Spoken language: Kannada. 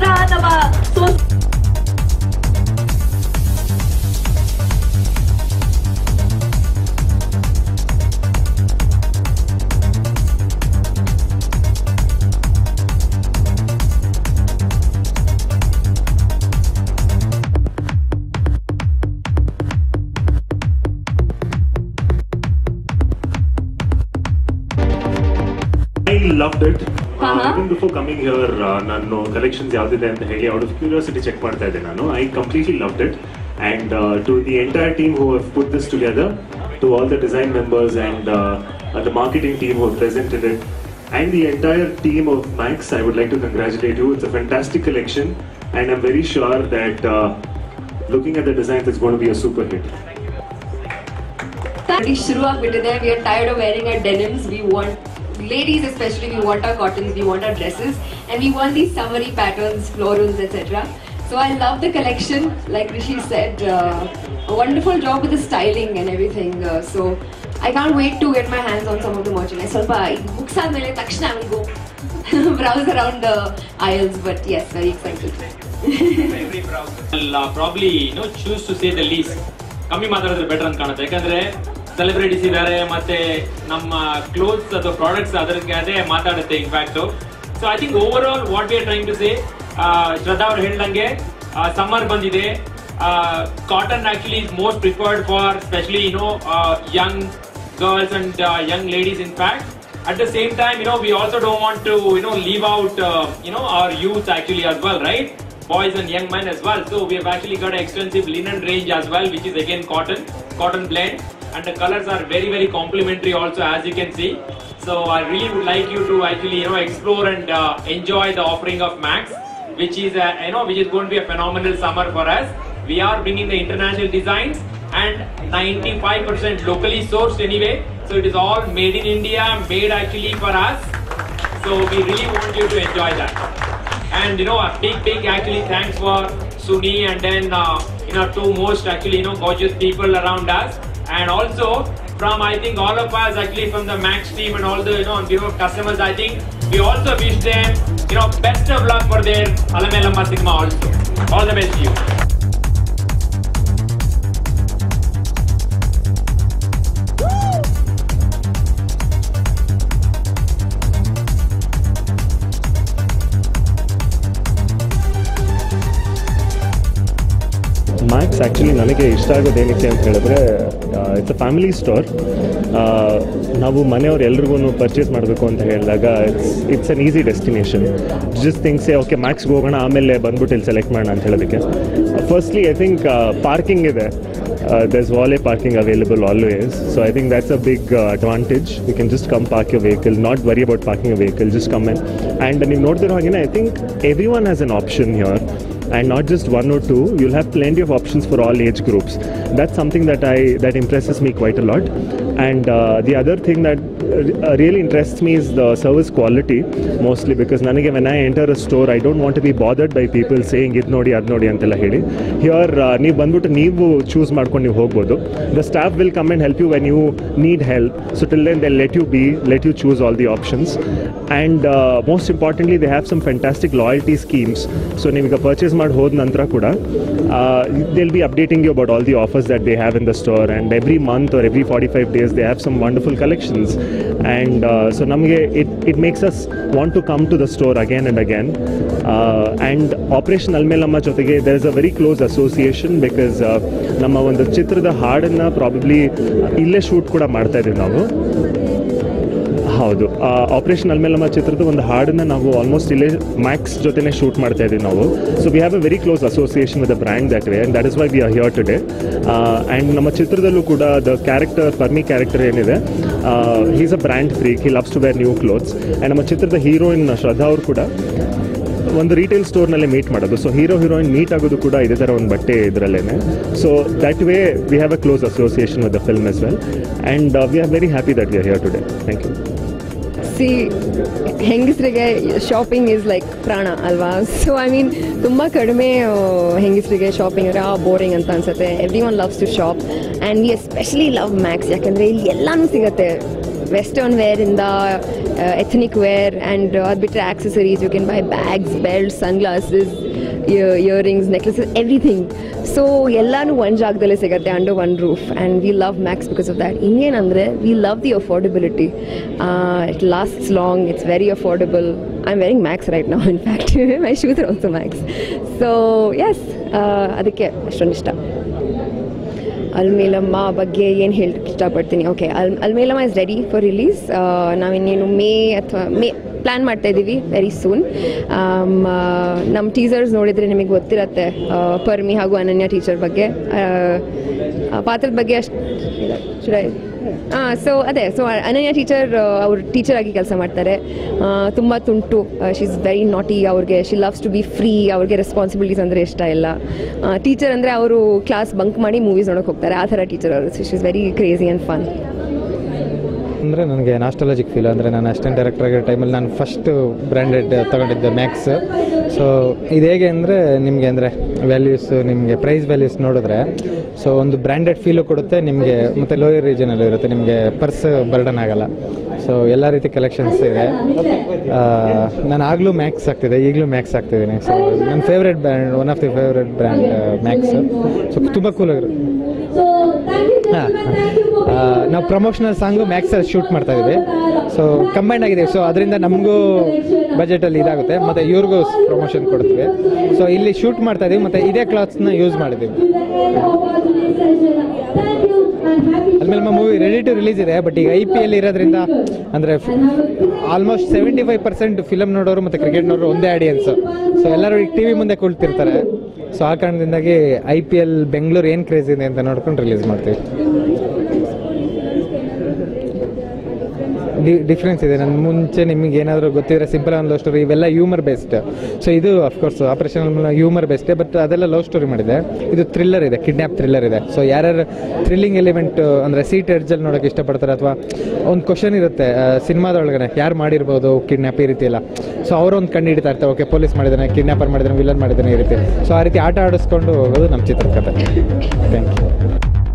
ನಮ್ಮ so I loved it Uh-huh. Even before coming here ನಾನು ಕಲೆಕ್ಷನ್ಸ್ ಯಾವ್ದಿದೆ ಅಂತ ಹೇಳಿ ಔಟ್ ಆಫ್ ಕ್ಯೂರಿಯಾಸಿಟಿ ಚೆಕ್ ಮಾಡ್ತಾ ಇದ್ದೆ ನಾನು I completely loved it and to the entire team who have put this together to all the design members and the marketing team who presented it and the entire team of Max, I would like to congratulate you. It's a fantastic collection, and I'm very sure that uh, looking at the designs, it's going to be a super hit. already ಶುರು ಆಗ್ಬಿಟ್ಟಿದೆ we are tired of wearing our denims we want ladies especially we want our cottons we want our dresses and we want these summery patterns florals etcetera so I love the collection like Rishi said wonderful job with the styling and everything so I can't wait to get my hands on some of the merchandise ಸ್ವಲ್ಪ ಬುಕ್ಸ್ ಆದ್ಮೇಲೆ ತಕ್ಷಣ I will go browse around the Isles but yes very excited every browser will uh, probably you know choose to say the least ಕಮ್ಮಿ ಮಾತಾಡಿದ್ರೆ ಬೆಟರ್ ಅಂತ ಕಾಣುತ್ತೆ ಯಾಕಂದ್ರೆ ಸೆಲೆಬ್ರಿಟೀಸ್ ಇದ್ದಾರೆ ಮತ್ತೆ ನಮ್ಮ ಕ್ಲೋತ್ಸ್ ಅಥವಾ ಪ್ರಾಡಕ್ಟ್ಸ್ ಅದಕ್ಕೆ ಅದೇ ಮಾತಾಡುತ್ತೆ in fact so I think over all what we are trying to say Shraddha ಅವ್ರು ಹೇಳ್ದಂಗೆ ಸಮ್ಮರ್ ಬಂದಿದೆ cotton actually is most preferred for specially you know young girls and uh, young ladies in fact at the same time you know we also don't want to you know leave out uh, you know our youth actually as well right boys and young men as well so we have actually got an extensive linen range as well which is again cotton cotton blend and the colors are very very complementary also as you can see so i really would like you to actually you know explore and uh, enjoy the offering of max which is uh, you know which is going to be a phenomenal summer for us we are bringing the international designs and 95% locally sourced anyway so it is all made in india made actually for us so we really want you to enjoy that and you know a big big actually thanks for suni and then uh, you know two most actually you know gorgeous people around us and also from I think all of us actually from the Max team and all the you know on behalf of customers I think we also wish them you know best of luck for their Alamelama Sigma also all the best to you Max actually ನನಗೆ ಇಷ್ಟ ಆಗೋದು ಏನಕ್ಕೆ ಅಂತ ಹೇಳಿದ್ರೆ ಇಟ್ಸ್ ಅ ಫ್ಯಾಮಿಲಿ ಸ್ಟೋರ್ ನಾವು ಮನೆಯವ್ರು ಎಲ್ರಿಗೂ ಪರ್ಚೇಸ್ ಮಾಡಬೇಕು ಅಂತ ಹೇಳಿದಾಗ it's it's an easy destination just ಥಿಂಗ್ಸೇ ಓಕೆ ಮ್ಯಾಕ್ಸ್ಗೆ ಹೋಗೋಣ ಆಮೇಲೆ ಬಂದ್ಬಿಟ್ಟು ಇಲ್ಲಿ ಸೆಲೆಕ್ಟ್ ಮಾಡೋಣ ಅಂತ ಹೇಳೋದಕ್ಕೆ ಫಸ್ಟ್ಲಿ ಐ ಥಿಂಕ್ ಪಾರ್ಕಿಂಗ್ ಇದೆ there's valet parking available always. So I think that's a big uh, advantage. You can just come park your vehicle, not worry about parking a vehicle, just come in. And ನೀವು ನೋಡ್ತಿರೋ ಹಾಗೆ I think everyone has an option here. And not just one or two, you'll have plenty of options for all age groups. That's something that I that impresses me quite a lot. And uh, the other thing that uh, really interests me is the service quality, mostly because ನನಗೆ when I enter a store, I don't want to be bothered by people saying ಇದು ನೋಡಿ ಅದು ನೋಡಿ ಅಂತೆಲ್ಲ ಹೇಳಿ ಹಿಯರ್ ನೀವು ಬಂದ್ಬಿಟ್ಟು ನೀವು ಚೂಸ್ ಮಾಡ್ಕೊಂಡು ನೀವು ಹೋಗ್ಬೋದು the staff will come and help you when you need help so till then they let you be let you choose all the options and most importantly they have some fantastic loyalty schemes so ನೀವೀಗ ಪರ್ಚೇಸ್ ಮಾಡಿ ಹೋದ ನಂತರ ಕೂಡ they'll be updating you about all the offers that they have in the store and every month or every 45 days they have some wonderful collections and uh, so ನಮಗೆ it, it makes us want to come to the store again and again uh, and operation Almelamma ಜೊತೆಗೆ there is a very close association because uh, ನಮ್ಮ ಒಂದು ಚಿತ್ರದ ಹಾಡನ್ನು ಪ್ರಾಬಬ್ಲಿ ಇಲ್ಲೇ ಶೂಟ್ ಕೂಡ ಮಾಡ್ತಾ ಇದ್ದೀವಿ ನಾವು ಹೌದು ಆಪರೇಷನ್ ಅಲ್ಮೇಲಮ್ಮ ಚಿತ್ರದ ಒಂದು ಹಾಡನ್ನ ನಾವು ಆಲ್ಮೋಸ್ಟ್ ಇಲ್ಲೇ ಮ್ಯಾಕ್ಸ್ ಜೊತೆನೇ ಶೂಟ್ ಮಾಡ್ತಾ ಇದ್ದೀವಿ ನಾವು so we have a very close association with the brand that way that is why we are here today and ನಮ್ಮ ಚಿತ್ರದಲ್ಲೂ ಕೂಡ ದ ಕ್ಯಾರೆಕ್ಟರ್ ಪರ್ಮಿ ಕ್ಯಾರೆಕ್ಟರ್ ಏನಿದೆ he's a brand freak he loves to wear new clothes and ನಮ್ಮ ಚಿತ್ರದ ಹೀರೋಯಿನ್ ಶ್ರದ್ಧಾ ಅವರು ಕೂಡ ಒಂದು ರಿಟೇಲ್ ಸ್ಟೋರ್ನಲ್ಲೇ ಮೀಟ್ ಮಾಡೋದು ಸೊ ಹೀರೋ ಹೀರೋಯಿನ್ ಮೀಟ್ ಆಗೋದು ಕೂಡ ಇದೇ ಥರ ಒಂದು ಬಟ್ಟೆ ಇದರಲ್ಲೇ so that way we have a close association with the film as well and we are very happy that we are here today thank you ಸಿ ಹೆಂಗಸರಿಗೆ ಶಾಪಿಂಗ್ ಇಸ್ ಲೈಕ್ ಪ್ರಾಣ ಅಲ್ವಾ ಸೊ ಐ ಮೀನ್ ತುಂಬ ಕಡಿಮೆ ಆ, ಹೆಂಗಸರಿಗೆ ಶಾಪಿಂಗ್ ಅಂದರೆ ಆ ಬೋರಿಂಗ್ ಅಂತ ಅನ್ಸುತ್ತೆ every one loves to shop and we especially love Max ಯಾಕಂದರೆ ಇಲ್ಲಿ ಎಲ್ಲನೂ ಸಿಗುತ್ತೆ ವೆಸ್ಟರ್ನ್ ವೇರಿಂದ ಎಥನಿಕ್ ವೇರ್ ಆ್ಯಂಡ್ ಅದು ಬಿಟ್ಟರೆ accessories you can buy bags belt sunglasses earrings necklaces everything so ಎಲ್ಲನೂ ಒಂದು ಜಾಗದಲ್ಲೇ ಸಿಗುತ್ತೆ under one roof and we love Max because of that ಇನ್ನೇನಂದರೆ we love the affordability it lasts long it's very affordable I am wearing Max right ನಾವು in fact my shoes are also Max so yes ಅದಕ್ಕೆ ಅಷ್ಟೊಂದು ಇಷ್ಟ ಅಲ್ಮೇಲಮ್ಮ ಬಗ್ಗೆ ಏನು ಹೇಳಕ್ಕೆ ಇಷ್ಟಪಡ್ತೀನಿ ಓಕೆ ಅಲ್ Almelamma is ready for release ನಾವಿನ್ನೇನು ಮೇ ಅಥವಾ ಮೇ ಪ್ಲ್ಯಾನ್ ಮಾಡ್ತಾ ಇದ್ದೀವಿ ವೆರಿ ಸೂನ್ ನಮ್ಮ ಟೀಸರ್ಸ್ ನೋಡಿದರೆ ನಿಮಗೆ ಗೊತ್ತಿರತ್ತೆ ಆ, ಪರ್ಮಿ ಹಾಗೂ ಅನನ್ಯ ಟೀಚರ್ ಬಗ್ಗೆ ಆ, ಆ ಪಾತ್ರದ ಬಗ್ಗೆ ಅಷ್ಟು ಹಾಂ ಸೊ ಅದೇ ಸೊ ಅನನ್ಯ ಟೀಚರ್ ಅವ್ರು ಟೀಚರ್ ಆಗಿ ಕೆಲಸ ಮಾಡ್ತಾರೆ ತುಂಬ ತುಂಟು ಶಿ ಇಸ್ ವೆರಿ ನಾಟಿ ಅವ್ರಿಗೆ she loves to be free ಅವ್ರಿಗೆ ರೆಸ್ಪಾನ್ಸಿಬಿಲಿಟೀಸ್ ಅಂದರೆ ಇಷ್ಟ ಇಲ್ಲ ಟೀಚರ್ ಅಂದರೆ ಅವರು ಕ್ಲಾಸ್ ಬಂಕ್ ಮಾಡಿ ಮೂವೀಸ್ ನೋಡೋಕೆ ಹೋಗ್ತಾರೆ ಆ ಥರ ಟೀಚರ್ ಅವರು she is very crazy and fun ಅಂದರೆ ನನಗೆ ನಾಸ್ಟಾಲಜಿಕ್ ಫೀಲ್ ಅಂದರೆ ನಾನು ಅಸಿಸ್ಟೆಂಟ್ ಡೈರೆಕ್ಟರ್ ಆಗಿರೋ ಟೈಮಲ್ಲಿ ನಾನು ಫಸ್ಟ್ ಬ್ರ್ಯಾಂಡೆಡ್ ತೊಗೊಂಡಿದ್ದೆ ಮ್ಯಾಕ್ಸ್ ಸೊ ಇದು ಹೇಗೆ ಅಂದರೆ ನಿಮಗೆ ಅಂದರೆ ವ್ಯಾಲ್ಯೂಸ್ ನಿಮಗೆ ಪ್ರೈಸ್ ವ್ಯಾಲ್ಯೂಸ್ ನೋಡಿದ್ರೆ ಸೊ ಒಂದು ಬ್ರ್ಯಾಂಡೆಡ್ ಫೀಲು ಕೊಡುತ್ತೆ ನಿಮಗೆ ಮತ್ತು ಲೋಯರ್ ರೀಜನಲ್ಲೂ ಇರುತ್ತೆ ನಿಮಗೆ ಪರ್ಸ್ ಬರ್ಡನ್ ಆಗಲ್ಲ ಸೊ ಎಲ್ಲ ರೀತಿ ಕಲೆಕ್ಷನ್ಸ್ ಇದೆ ಆ, ನಾನು ಆಗಲೂ ಮ್ಯಾಕ್ಸ್ ಆಗ್ತಿದೆ ಈಗಲೂ ಮ್ಯಾಕ್ಸ್ ಆಗ್ತಿದ್ದೀನಿ ಸೊ ನನ್ನ favourite brand one of the favourite brand Max so ತುಂಬ ಕೂಲ್ ಆಗಿರುತ್ತೆ ಹಾಂ ನಾವು ಪ್ರಮೋಷನಲ್ ಸಾಂಗು ಮ್ಯಾಕ್ಸಲ್ಲಿ ಶೂಟ್ ಮಾಡ್ತಾ ಇದ್ದೀವಿ ಸೊ ಕಂಬೈಂಡ್ ಆಗಿದೆ ಸೊ ಅದರಿಂದ ನಮಗೂ ಬಜೆಟಲ್ಲಿ ಇದಾಗುತ್ತೆ ಮತ್ತು ಇವ್ರಿಗೂ ಪ್ರಮೋಷನ್ ಕೊಡ್ತೀವಿ ಸೊ ಇಲ್ಲಿ ಶೂಟ್ ಮಾಡ್ತಾ ಇದೀವಿ ಮತ್ತು ಇದೇ ಕ್ಲಾತ್ಸ್ನ ಯೂಸ್ ಮಾಡಿದ್ದೀವಿ ಆದ್ಮೇಲೆ ನಮ್ಮ ಮೂವಿ ರೆಡಿ ಟು ರಿಲೀಸ್ ಇದೆ ಬಟ್ ಈಗ ಐ ಪಿ ಎಲ್ ಇರೋದ್ರಿಂದ ಅಂದರೆ almost seventy five percent film ನೋಡೋರು ಮತ್ತು ಕ್ರಿಕೆಟ್ ನೋಡೋರು ಒಂದೇ ಆಡಿಯನ್ಸ್ ಸೊ ಎಲ್ಲರೂ ಈಗ ಟಿ ವಿ ಮುಂದೆ ಕುಳಿತಿರ್ತಾರೆ ಸೊ ಆ ಕಾರಣದಿಂದಾಗಿ ಐ ಪಿ ಎಲ್ ಬೆಂಗಳೂರು ಏನು ಕ್ರೇಜ್ ಇದೆ ಅಂತ ನೋಡ್ಕೊಂಡು ರಿಲೀಸ್ ಮಾಡ್ತೀವಿ ಡಿಫ್ರೆನ್ಸ್ ಇದೆ ನನ್ನ ಮುಂಚೆ ನಿಮಗೆ ಏನಾದರೂ ಗೊತ್ತಿದ್ರೆ ಸಿಂಪಲ್ ಆನ್ ಲವ್ ಸ್ಟೋರಿ ಇವೆಲ್ಲ ಹ್ಯೂಮರ್ ಬೇಸ್ಡ್ ಸೊ ಇದು of course operation humour based but ಅದೆಲ್ಲ ಲವ್ ಸ್ಟೋರಿ ಮಾಡಿದೆ ಇದು ಥ್ರಿಲ್ಲರ್ ಇದೆ ಕಿಡ್ನ್ಯಾಪ್ ಥ್ರಿಲ್ಲರ್ ಇದೆ ಸೊ ಯಾರ್ಯಾರು ಥ್ರಿಲ್ಲಿಂಗ್ ಎಲಿಮೆಂಟ್ ಅಂದರೆ ಸೀಟ್ ಎಡ್ಜಲ್ಲಿ ನೋಡೋಕೆ ಇಷ್ಟಪಡ್ತಾರೆ ಅಥವಾ ಒಂದು ಕ್ವಶನ್ ಇರುತ್ತೆ ಸಿನಿಮಾದೊಳಗಡೆ ಯಾರು ಮಾಡಿರ್ಬೋದು ಕಿಡ್ನ್ಯಾಪ್ ಈ ರೀತಿ ಎಲ್ಲ ಸೊ ಅವರೊಂದು ಕಂಡು ಹಿಡಿತಾ ಇರ್ತಾರೆ ಓಕೆ ಪೊಲೀಸ್ ಮಾಡಿದ್ದಾನೆ ಕಿಡ್ನ್ಯಾಪರ್ ಮಾಡಿದ್ದಾನೆ ವಿಲನ್ ಮಾಡಿದ್ದಾನೆ ಈ ರೀತಿ ಸೊ ಆ ರೀತಿ ಆಟ ಆಡಿಸ್ಕೊಂಡು ಹೋಗೋದು ನಮ್ಮ ಚಿತ್ರದ ಕಥೆ ಥ್ಯಾಂಕ್ ಯು